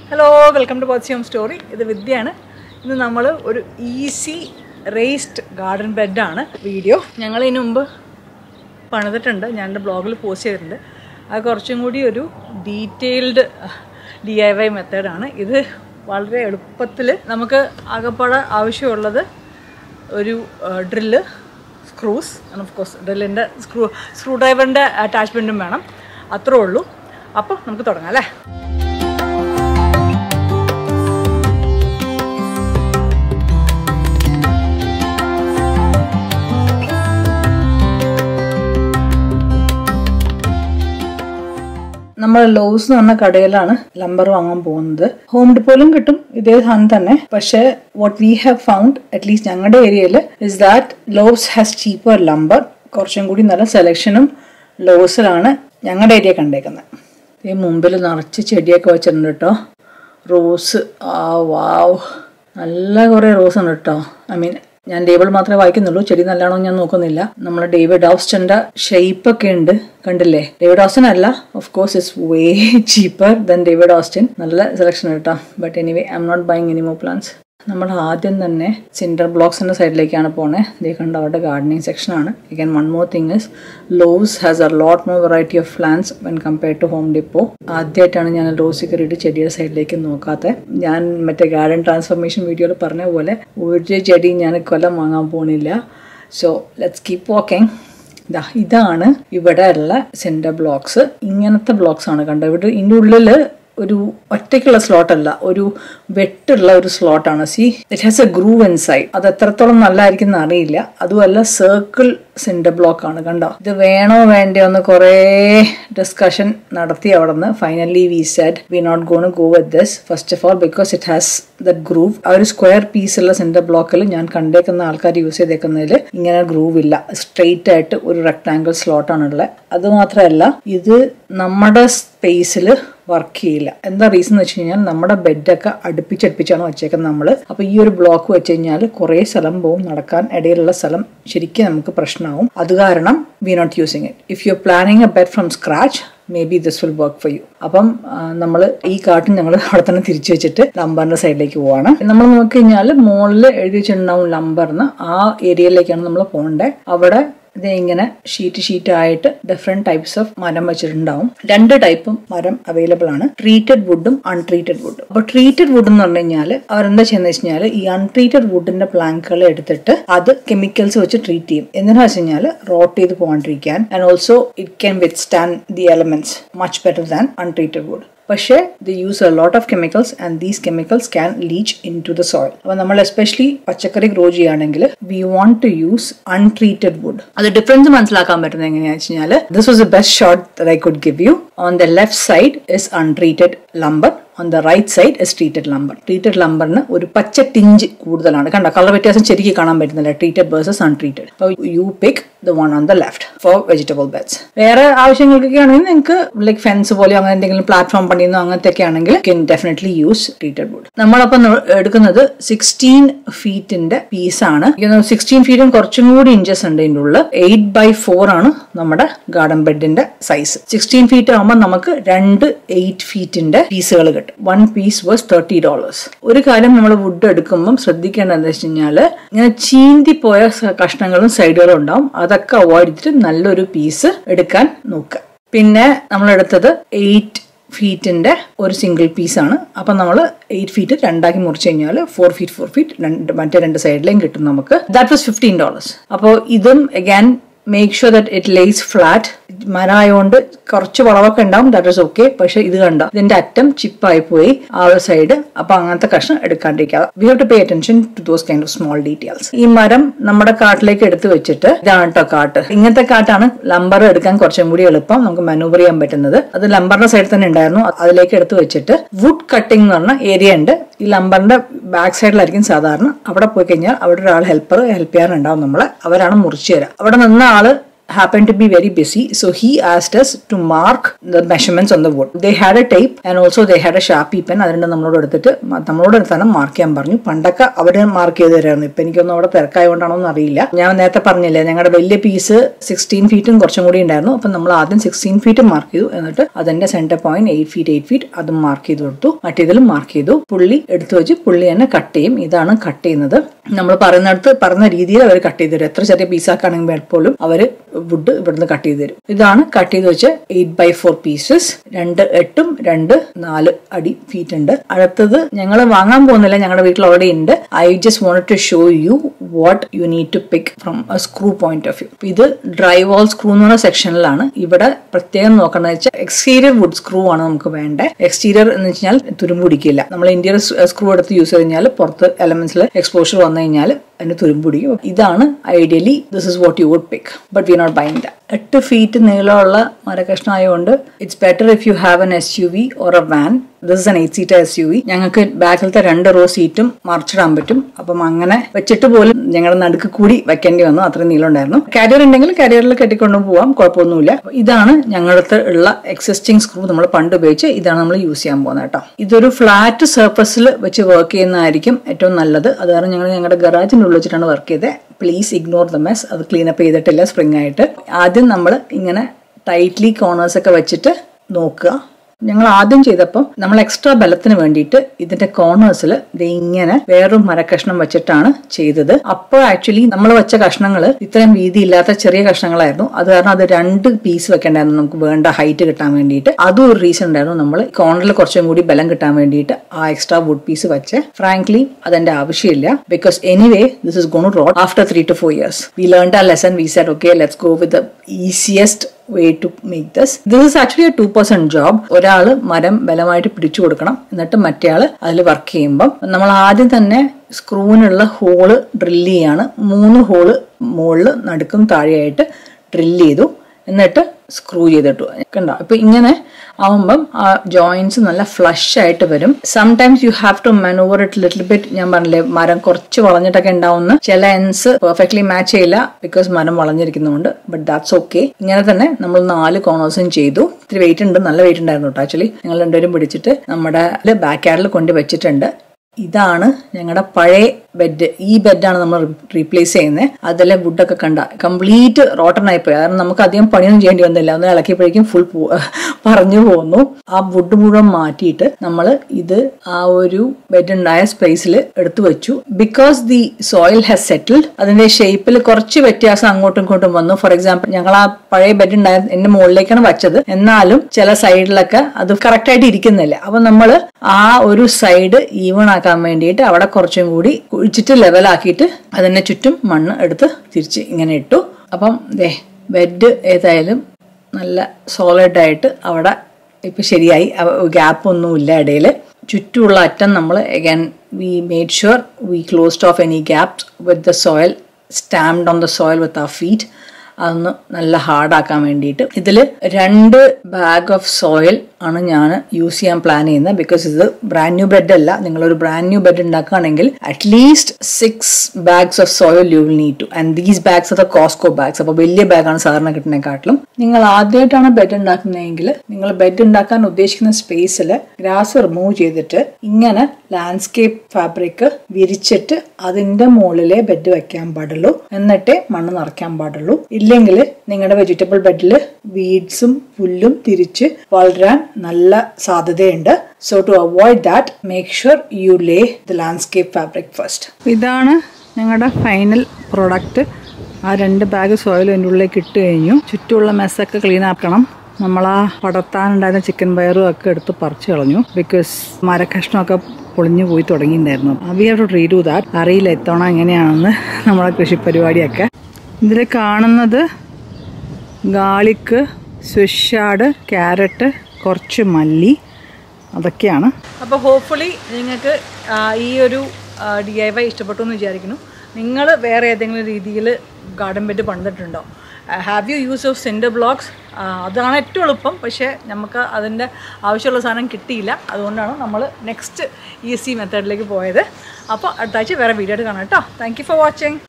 Hello welcome to Pochiyam story ഇത് വിദ്യയാണ് ഇന്ന് നമ്മൾ ഒരു ഈസി റേസ്ഡ് ഗാർഡൻ ബെഡാണ് വീഡിയോ ഞങ്ങൾ ഇതിനു മുമ്പ് പണിതിട്ടുണ്ട് ഞാൻ എൻ്റെ ബ്ലോഗിൽ പോസ്റ്റ് ചെയ്തിട്ടുണ്ട് അത് കുറച്ചും കൂടി ഒരു ഡീറ്റെയിൽഡ് ഡി ഐ വൈ മെത്തേഡാണ് ഇത് വളരെ എളുപ്പത്തിൽ നമുക്ക് ആകപ്പാടെ ആവശ്യമുള്ളത് ഒരു drill screws and of course ഡ്രില്ലിൻ്റെ സ്ക്രൂ സ്ക്രൂ ഡ്രൈവറിൻ്റെ അറ്റാച്ച്മെൻറ്റും വേണം അത്രേ ഉള്ളൂ അപ്പോൾ നമുക്ക് തുടങ്ങാം അല്ലേ നമ്മൾ ലോസ് എന്ന് പറഞ്ഞ കടയിലാണ് ലംബർ വാങ്ങാൻ പോകുന്നത് ഹോം ഡിപ്പോയിലും കിട്ടും ഇതേ സാധനം തന്നെ പക്ഷേ what we have found at least ഞങ്ങളുടെ ഏരിയയിൽ is that Lowe's has cheaper lumber കുറച്ചും കൂടി നല്ല സെലക്ഷനും ലോസിലാണ് ഞങ്ങളുടെ ഏരിയ കണ്ടേക്കുന്നത് ഈ മുമ്പിൽ നിറച്ച് ചെടിയൊക്കെ വെച്ചിട്ടുണ്ട് കേട്ടോ റോസ് ആ വാവ് നല്ല കുറേ റോസ് ഉണ്ട് കേട്ടോ ഐ മീൻ ഞാൻ ടേബിൾ മാത്രമേ വായിക്കുന്നുള്ളൂ ചെടി നല്ലതാണോ ഞാൻ നോക്കുന്നില്ല നമ്മുടെ ഡേവിഡ് ഓസ്റ്റന്റെ ഷേപ്പ് ഒക്കെ ഉണ്ട് കണ്ടില്ലേ ഡേവിഡ് ഓസ്റ്റൻ അല്ല of course it's way cheaper than David Austin നല്ല സെലക്ഷൻ കേട്ടോ but anyway I'm not buying any more plants നമ്മൾ ആദ്യം തന്നെ സിൻഡർ ബ്ലോക്സിന്റെ സൈഡിലേക്കാണ് പോണേ ദേ കണ്ട അവരുടെ ഗാർഡനിങ് സെക്ഷനാണ് again one more thing is Lowe's has a lot more variety of plants when compared to Home Depot ആദ്യമായിട്ടാണ് ഞാൻ റോസി കയറിയിട്ട് ചെടിയുടെ സൈഡിലേക്ക് നോക്കാത്തത് ഞാൻ മറ്റേ ഗാർഡൻ ട്രാൻസ്ഫോർമേഷൻ വീഡിയോയിൽ പറഞ്ഞ പോലെ ഒരു ചെടി ഞാൻ കൊല്ലം വാങ്ങാൻ പോണില്ല സോ ലെറ്റ്സ് കീപ് വാക്കിംഗ് ഇതാ ഇതാണ് ഇവിടെ ഉള്ള സെന്റർ ബ്ലോക്സ് ഇങ്ങനത്തെ ബ്ലോക്സ് ആണ് കണ്ടത് ഇവിടെ ഇതിൻ്റെ ഉള്ളിൽ ഒരു ഒറ്റയ്ക്കുള്ള സ്ലോട്ട് അല്ല ഒരു വെട്ടുള്ള ഒരു സ്ലോട്ടാണ് see it has a groove inside അത് എത്രത്തോളം നല്ലതായിരിക്കും എന്ന് അറിയില്ല അതുമല്ല സർക്കിൾ സെന്റർ ബ്ലോക്ക് ആണ് കണ്ടോ ഇത് വേണോ വേണ്ടയോ എന്ന് കുറേ ഡിസ്കഷൻ നടത്തി അവിടെ നിന്ന് finally we said we not gonna go with this first of all because it has that groove ആ ഒരു സ്ക്വയർ പീസുള്ള സെന്റർ ബ്ലോക്കിൽ ഞാൻ കണ്ടേക്കുന്ന ആൾക്കാർ യൂസ് ചെയ്തേക്കുന്നതിൽ ഇങ്ങനെ ഗ്രൂവ് ഇല്ല സ്ട്രെയിറ്റ് ആയിട്ട് ഒരു റെക്ടാങ്കിൾ സ്ലോട്ടാണുള്ളത് അത് മാത്രമല്ല ഇത് നമ്മുടെ സ്പേസിൽ വർക്ക് ചെയ്യില്ല എന്താ റീസൺ എന്ന് വെച്ച് കഴിഞ്ഞാൽ നമ്മുടെ ബെഡൊക്കെ അടുപ്പിച്ചടുപ്പിച്ചാണ് വെച്ചേക്കുന്നത് നമ്മൾ അപ്പോൾ ഈ ഒരു ബ്ലോക്ക് വെച്ച് കഴിഞ്ഞാൽ കുറേ സ്ഥലം പോവും നടക്കാൻ ഇടയിലുള്ള സ്ഥലം ശരിക്കും നമുക്ക് പ്രശ്നമാവും അത് കാരണം we not using it if you are planning a bed from scratch maybe this will work for you അപ്പം നമ്മൾ ഈ കാട്ടും ഞങ്ങൾ അവിടെ തന്നെ തിരിച്ചു വെച്ചിട്ട് ലംബറിന്റെ സൈഡിലേക്ക് പോവാണ് നമ്മൾ നോക്കി കഴിഞ്ഞാൽ മുകളിൽ എഴുതി വെച്ചിട്ടുണ്ടാവും ലംബർന്ന് ആ ഏരിയയിലേക്കാണ് നമ്മൾ പോകേണ്ടത് അവിടെ ഇത് ഇങ്ങനെ ഷീറ്റ് ഷീറ്റ് ആയിട്ട് ഡിഫറെന്റ് ടൈപ്സ് ഓഫ് മരം വെച്ചിട്ടുണ്ടാവും രണ്ട് ടൈപ്പും മരം അവൈലബിൾ ആണ് ട്രീറ്റഡ് വുഡും അൺട്രീറ്റഡ് വുഡും അപ്പൊ ട്രീറ്റഡ് വുഡ് എന്ന് പറഞ്ഞു കഴിഞ്ഞാൽ അവരെന്താ ചെയ്യുന്നത് വെച്ച് കഴിഞ്ഞാൽ ഈ അൺട്രീറ്റഡ് വുഡിന്റെ പ്ലാങ്കുകൾ എടുത്തിട്ട് അത് കെമിക്കൽസ് വെച്ച് ട്രീറ്റ് ചെയ്യും എന്തിനാ വെച്ച് കഴിഞ്ഞാൽ റോട്ട് ചെയ്ത് പോകാണ്ടിരിക്കാൻ and also it can withstand the elements much better than untreated wood പക്ഷേ the use a lot of chemicals and these chemicals can leach into the soil അപ്പൊ നമ്മൾ എസ്പെഷ്യലി പച്ചക്കറി ഗ്രോ ചെയ്യുകയാണെങ്കിൽ we want to use untreated wood അത് difference മനസ്സിലാക്കാൻ പറ്റുന്നത് എങ്ങനെയാണെന്ന് വെച്ച് കഴിഞ്ഞാൽ this was the best shot I could give you on the left side is untreated lumber on the right side is treated lumber treated ലംബറിന് ഒരു പച്ച ടിഞ്ച് കൂടുതലാണ് കണ്ട കളർ വ്യത്യാസം ശരിക്കും കാണാൻ പറ്റുന്നില്ല ട്രീറ്റഡ് വേഴ്സസ് അൺട്രീറ്റഡ് അപ്പോൾ you pick the one on the left for vegetable beds വേറെ ആവശ്യങ്ങൾക്കൊക്കെ ആണെങ്കിൽ നിങ്ങൾക്ക് ലൈക്ക് ഫെൻസ് പോലെ അങ്ങനെ എന്തെങ്കിലും പ്ലാറ്റ്ഫോം പണിയുന്നോ അങ്ങനത്തെ ഒക്കെ ആണെങ്കിൽ can definitely use treated wood നമ്മളപ്പം എടുക്കുന്നത് സിക്സ്റ്റീൻ ഫീറ്റിന്റെ പീസാണ് സിക്സ്റ്റീൻ ഫീറ്റും കുറച്ചും കൂടി ഇഞ്ചസ് ഉണ്ട് ഇതിൻ്റെ ഉള്ളിൽ എയ്റ്റ് ബൈ ഫോർ ആണ് നമ്മുടെ ഗാർഡൻ ബെഡിന്റെ സൈസ് സിക്സ്റ്റീൻ ഫീറ്റ് ആകുമ്പോൾ നമുക്ക് രണ്ട് എയ്റ്റ് ഫീറ്റിന്റെ പീസുകൾ കിട്ടും one piece was thirty dollars ഒരു കാര്യം നമ്മൾ വുഡ് എടുക്കുമ്പം ശ്രദ്ധിക്കേണ്ടത് എന്താ വെച്ച് കഴിഞ്ഞാൽ ഇങ്ങനെ ചീന്തി പോയ കഷ്ണങ്ങളും സൈഡുകളും ഉണ്ടാവും അതൊക്കെ അവോയ്ഡ് ചെയ്തിട്ട് നല്ലൊരു പീസ് എടുക്കാൻ നോക്കുക പിന്നെ നമ്മൾ എടുത്തത് എയ്റ്റ് ഫീറ്റിന്റെ ഒരു സിംഗിൾ പീസാണ് അപ്പൊ നമ്മൾ എയ്റ്റ് ഫീറ്റ് രണ്ടാക്കി മുറിച്ച് കഴിഞ്ഞാൽ ഫോർ ഫീറ്റ് ഫോർ ഫീറ്റ് രണ്ട് മറ്റേ രണ്ട് സൈഡിലേയും കിട്ടും നമുക്ക് ദാറ്റ് വാസ് ഫിഫ്റ്റീൻ ഡോളേഴ്സ് അപ്പോൾ ഇതും again make sure that it lays flat മരമായതുകൊണ്ട് കുറച്ച് വളവൊക്കെ ഉണ്ടാവും ദാറ്റ് ഇസ് ഓക്കെ പക്ഷെ ഇത് കണ്ടോ ഇതിന്റെ അറ്റം ചിപ്പായി പോയി ആ ഒരു സൈഡ് അപ്പൊ അങ്ങനത്തെ കഷ്ണം എടുക്കാണ്ടിരിക്കാതെ we have to pay attention to those kind of small details ഈ മരം നമ്മുടെ കാട്ടിലേക്ക് എടുത്ത് വെച്ചിട്ട് ഇതാണ് കേട്ടോ കാട്ട് ഇങ്ങനത്തെ കാട്ടാണ് ലംബർ എടുക്കാൻ കുറച്ചും കൂടി എളുപ്പം നമുക്ക് മനൂവർ ചെയ്യാൻ പറ്റുന്നത് അത് ലംബറിന്റെ സൈഡിൽ തന്നെ ഉണ്ടായിരുന്നു അതിലേക്ക് എടുത്ത് വെച്ചിട്ട് വുഡ് കട്ടിംഗ് എന്ന് പറഞ്ഞ ഏരിയ ഉണ്ട് ഈ ലംബറിന്റെ ബാക്ക് സൈഡിലായിരിക്കും സാധാരണ അവിടെ പോയി കഴിഞ്ഞാൽ അവിടെ ഒരാൾ ഹെൽപ്പർ ഹെൽപ്പ് ചെയ്യാറുണ്ടാവും നമ്മളെ അവരാണ് മുറിച്ചു തരാം അവിടെ നിന്ന ആള് happened to be very busy, so he asked us to mark the measurements on the wood. They had a tape and also they had a sharpie pen. അതുകൊണ്ട് നമ്മളോട് എടുത്തിട്ട് മ- നമ്മളോട് തന്നെ മാർക്ക് ചെയ്യാൻ പറഞ്ഞു പണ്ടൊക്കെ അവര് മാർക്ക് ചെയ്ത് തരായിരുന്നു ഇപ്പൊ എനിക്കൊന്നും അവിടെ തിരക്കായതുകൊണ്ടാണോ എന്ന് അറിയില്ല ഞാൻ നേരത്തെ പറഞ്ഞില്ലേ ഞങ്ങളുടെ വലിയ പീസ് സിക്സ്റ്റീൻ ഫീറ്റും കുറച്ചും കൂടി ഉണ്ടായിരുന്നു അപ്പം നമ്മൾ ആദ്യം സിക്സ്റ്റീൻ ഫീറ്റ് മാർക്ക് ചെയ്തു എന്നിട്ട് അതിന്റെ centre point eight feet eight feet അതും മാർക്ക് ചെയ്ത് കൊടുത്തു മറ്റേതിലും മാർക്ക് ചെയ്തു പുള്ളി എടുത്തു വെച്ച് പുള്ളി തന്നെ കട്ട് ചെയ്യും ഇതാണ് കട്ട് ചെയ്യുന്നത് നമ്മൾ പറയുന്നിടത്ത് പറഞ്ഞ രീതിയിൽ അവർ കട്ട് ചെയ്ത് തരും എത്ര ചെറിയ പീസാക്കാണെങ്കിൽ പോലും അവര് വുഡ് ഇവിടുന്ന് കട്ട് ചെയ്ത് തരും ഇതാണ് കട്ട് ചെയ്ത് വെച്ച് എയ്റ്റ് ബൈ ഫോർ പീസസ് രണ്ട് എട്ടും രണ്ട് നാല് അടി ഫീറ്റ് ഉണ്ട് അടുത്തത് ഞങ്ങൾ വാങ്ങാൻ പോകുന്നില്ല ഞങ്ങളുടെ വീട്ടിൽ ഓൾറെഡി ഉണ്ട് I just want to show you what you need to pick from a screw point of view ഇത് ഡ്രൈ വാൾ സ്ക്രൂ എന്ന് പറഞ്ഞ സെക്ഷനിലാണ് ഇവിടെ പ്രത്യേകം നോക്കണമെന്ന് വെച്ചാൽ എക്സ്റ്റീരിയർ വുഡ് സ്ക്രൂ ആണ് നമുക്ക് വേണ്ടത് എക്സ്റ്റീരിയർ എന്ന് വെച്ചാൽ തുരുമ്പ് പിടിക്കില്ല നമ്മൾ ഇന്ത്യയിൽ സ്ക്രൂ എടുത്ത് യൂസ് ചെയ്ത് കഴിഞ്ഞാൽ പുറത്ത് എലമെന്റ്സിൽ എക്സ്പോഷർ വന്നു കഴിഞ്ഞാൽ അതിന് തുരുമ്പ് പിടിക്കും ഇതാണ് ideally this is what you would pick but we not buying എട്ട് ഫീറ്റ് നീളമുള്ള മരകഷ്ണം ആയതുകൊണ്ട് it's better if you have an S U V or a van this is an eight seater S U V ഞങ്ങൾക്ക് ബാക്കിലത്തെ രണ്ട് raw സീറ്റും മറിച്ചിടാൻ പറ്റും അപ്പം അങ്ങനെ വെച്ചിട്ട് പോലും ഞങ്ങളുടെ നടുക്ക് കൂടി വെക്കേണ്ടി വന്നു അത്രയും നീളം ഉണ്ടായിരുന്നു കാരിയർ ഉണ്ടെങ്കിൽ കാരിയറിൽ കെട്ടിക്കൊണ്ടു പോവാം കുഴപ്പമൊന്നുമില്ല അപ്പൊ ഇതാണ് ഞങ്ങളുടെ ഉള്ള എക്സിസ്റ്റിംഗ് സ്ക്രൂ നമ്മൾ പണ്ട് ഉപയോഗിച്ച് ഇതാണ് നമ്മൾ യൂസ് ചെയ്യാൻ പോകുന്നത് കേട്ടോ ഇതൊരു ഫ്ലാറ്റ് സർഫസിൽ വെച്ച് വർക്ക് ചെയ്യുന്നതായിരിക്കും ഏറ്റവും നല്ലത് അത് കാരണം ഞങ്ങൾ ഞങ്ങളുടെ ഗറാജിന്റെ ഉള്ളിൽ വെച്ചിട്ടാണ് വർക്ക് ചെയ്തത് പ്ലീസ് ഇഗ്നോർ ദ മെസ് അത് ക്ലീൻ അപ്പ് ചെയ്തിട്ടില്ല സ്പ്രിംഗ് ആയിട്ട് ആദ്യം നമ്മൾ ഇങ്ങനെ ടൈറ്റ്ലി കോർണേഴ്സ് ഒക്കെ വെച്ചിട്ട് നോക്കുക ഞങ്ങൾ ആദ്യം ചെയ്തപ്പോൾ നമ്മൾ എക്സ്ട്രാ ബലത്തിന് വേണ്ടിയിട്ട് ഇതിന്റെ കോർണേഴ്സിൽ ഇങ്ങനെ വേറൊരു മരക്കഷ്ണം വെച്ചിട്ടാണ് ചെയ്തത് അപ്പോൾ ആക്ച്വലി നമ്മൾ വെച്ച കഷ്ണങ്ങൾ ഇത്രയും വീതി ഇല്ലാത്ത ചെറിയ കഷ്ണങ്ങളായിരുന്നു അത് കാരണം അത് രണ്ട് പീസ് വെക്കേണ്ടായിരുന്നു നമുക്ക് വേണ്ട ഹൈറ്റ് കിട്ടാൻ വേണ്ടിയിട്ട് അതും ഒരു റീസൺ ഉണ്ടായിരുന്നു നമ്മൾ കോർണറിൽ കുറച്ചും കൂടി ബലം കിട്ടാൻ വേണ്ടിയിട്ട് ആ എക്സ്ട്രാ വുഡ് പീസ് വെച്ച് ഫ്രാങ്ക്ലി അതെന്റെ ആവശ്യമില്ല because anyway this is gonna rot after three to four years we learn a lesson we set okay let's go with easiest way to make this this is actually two percent job ഒരാൾ മരം ബലമായിട്ട് പിടിച്ചു കൊടുക്കണം എന്നിട്ട് മറ്റേ ആള് അതിൽ work ചെയ്യുമ്പം നമ്മൾ ആദ്യം തന്നെ സ്ക്രൂവിനുള്ള ഹോള് ഡ്രില്ല് ചെയ്യാണ് മൂന്ന് ഹോള് മുകളിൽ നടുക്കും താഴെയായിട്ട് ഡ്രില്ല് ചെയ്തു എന്നിട്ട് സ്ക്രൂ ചെയ്തിട്ടു കണ്ടോ ഇപ്പൊ ഇങ്ങനെ ആവുമ്പം ആ ജോയിന്റ്സ് നല്ല ഫ്ലഷ് ആയിട്ട് വരും sometimes you have to manoeuvre it little bit ഞാൻ പറഞ്ഞില്ലേ മരം കുറച്ച് വളഞ്ഞിട്ടൊക്കെ ഉണ്ടാവുന്ന ചില എൻസ് പെർഫെക്റ്റ്ലി മാച്ച് ചെയ്യില്ല ബിക്കോസ് മരം വളഞ്ഞിരിക്കുന്നതുകൊണ്ട് ബട്ട് ദാറ്റ്സ് ഓക്കെ ഇങ്ങനെ തന്നെ നമ്മൾ നാല് കോർണേഴ്സും ചെയ്തു ഇത്തിരി വെയിറ്റ് ഉണ്ട് നല്ല വെയിറ്റ് ഉണ്ടായിരുന്നു കേട്ടോ ആക്ച്വലി ഞങ്ങൾ രണ്ടുപേരും പിടിച്ചിട്ട് നമ്മുടെ ബാക്ക് യാർഡിൽ കൊണ്ട് വെച്ചിട്ടുണ്ട് ഇതാണ് ഞങ്ങളുടെ പഴയ ബെഡ് ഈ ബെഡാണ് നമ്മൾ റീപ്ലേസ് ചെയ്യുന്നത് അതിലെ വുഡൊക്കെ കണ്ട കംപ്ലീറ്റ് റോട്ടൺ ആയിപ്പോയി കാരണം നമുക്ക് അധികം പണിയൊന്നും ചെയ്യേണ്ടി വന്നില്ല ഒന്ന് ഇളക്കിയപ്പോഴേക്കും ഫുൾ പറഞ്ഞു പോന്നു ആ വുഡ് മുഴുവൻ മാറ്റിയിട്ട് നമ്മൾ ഇത് ആ ഒരു ബെഡ് ഉണ്ടായ സ്പേസിൽ എടുത്തു വെച്ചു because the soil has settled അതിന്റെ ഷേപ്പിൽ കുറച്ച് വ്യത്യാസം അങ്ങോട്ടും ഇങ്ങോട്ടും വന്നു ഫോർ എക്സാമ്പിൾ ഞങ്ങൾ ആ പഴയ ബെഡ് ഉണ്ടായ എന്റെ മുകളിലേക്കാണ് വെച്ചത് എന്നാലും ചില സൈഡിലൊക്കെ അത് കറക്റ്റ് ആയിട്ട് ഇരിക്കുന്നില്ല അപ്പൊ നമ്മൾ ആ ഒരു സൈഡ് ഈവൺ ആക്കാൻ വേണ്ടിയിട്ട് അവിടെ കുറച്ചും കൂടി കുഴിച്ചിട്ട് ലെവലാക്കിയിട്ട് അതിന്റെ ചുറ്റും മണ്ണ് എടുത്ത് തിരിച്ച് ഇങ്ങനെ ഇട്ടു അപ്പം ദേ ബെഡ് ഏതായാലും നല്ല സോളിഡ് ആയിട്ട് അവിടെ ഇപ്പൊ ശരിയായി ഗ്യാപ്പ് ഒന്നുമില്ല ഇടയിൽ ചുറ്റുമുള്ള അറ്റം നമ്മൾ again we made sure we closed off any gaps with the soil stamped on the soil with a feet അതൊന്ന് നല്ല ഹാർഡാക്കാൻ വേണ്ടിയിട്ട് ഇതിൽ രണ്ട് ബാഗ് ഓഫ് സോയിൽ ആണ് ഞാൻ യൂസ് ചെയ്യാൻ പ്ലാൻ ചെയ്യുന്നത് ബിക്കോസ് ഇത് ബ്രാൻഡ് ന്യൂ ബെഡ് അല്ല നിങ്ങളൊരു ബ്രാൻഡ് ന്യൂ ബെഡ് ഉണ്ടാക്കുകയാണെങ്കിൽ at least six bags of soil you will need to and these bags are the Costco bags അപ്പോൾ വലിയ ബാഗാണ് സാധാരണ കിട്ടുന്നതിനെക്കാട്ടിലും നിങ്ങൾ ആദ്യമായിട്ടാണ് ബെഡ് ഉണ്ടാക്കുന്നതെങ്കിൽ നിങ്ങൾ ബെഡ് ഉണ്ടാക്കാൻ ഉദ്ദേശിക്കുന്ന സ്പേസിൽ ഗ്രാസ് റിമൂവ് ചെയ്തിട്ട് ഇങ്ങനെ ലാൻഡ്സ്കേപ്പ് ഫാബ്രിക് വിരിച്ചിട്ട് അതിന്റെ മുകളിലെ ബെഡ് വെക്കാൻ പാടുള്ളൂ എന്നിട്ടേ മണ്ണ് നിറയ്ക്കാൻ പാടുള്ളൂ ഇല്ലെങ്കിൽ നിങ്ങളുടെ വെജിറ്റബിൾ ബെഡിൽ വീഡ്സും പുല്ലും തിരിച്ച് വളരാൻ നല്ല സാധ്യതയുണ്ട് so to avoid that make sure you lay the landscape fabric first ഇതാണ് ഞങ്ങളുടെ ഫൈനൽ പ്രൊഡക്റ്റ് ആ രണ്ട് ബാഗ് സോയിൽ അതിൻ്റെ ഉള്ളിലേക്ക് ഇട്ട് കഴിഞ്ഞു ചുറ്റുമുള്ള മെസ്സൊക്കെ ക്ലീൻ ആക്കണം നമ്മൾ ആ പടത്താനുണ്ടായിരുന്ന ചിക്കൻ വയറും ഒക്കെ എടുത്ത് പറിച്ചു കളഞ്ഞു ബിക്കോസ് മരക്കഷ്ണമൊക്കെ പൊളിഞ്ഞു പോയി തുടങ്ങിയിട്ടുണ്ടായിരുന്നു we have to redo that അറിയില്ല എത്തണ എങ്ങനെയാണെന്ന് നമ്മുടെ കൃഷി പരിപാടിയൊക്കെ ഇതിൽ കാണുന്നത് ഗാളിക്ക് സ്വിഷാഡ് ക്യാരറ്റ് കുറച്ച് മല്ലി അതൊക്കെയാണ് അപ്പോൾ ഹോപ്പ്ഫുള്ളി നിങ്ങൾക്ക് ഈ ഒരു ഡി ഐ വൈ ഇഷ്ടപ്പെട്ടു എന്ന് വിചാരിക്കുന്നു നിങ്ങൾ വേറെ ഏതെങ്കിലും രീതിയിൽ ഗാർഡൻ ബെഡ് പണിതിട്ടുണ്ടോ have you use of centre blocks അതാണ് ഏറ്റവും എളുപ്പം പക്ഷേ നമുക്ക് അതിൻ്റെ ആവശ്യമുള്ള സാധനം കിട്ടിയില്ല അതുകൊണ്ടാണ് നമ്മൾ നെക്സ്റ്റ് ഈസി മെത്തേഡിലേക്ക് പോയത് അപ്പോൾ അടുത്ത ആഴ്ച വേറെ വീഡിയോ ആയിട്ട് കാണാം കേട്ടോ താങ്ക് യു ഫോർ വാച്ചിങ്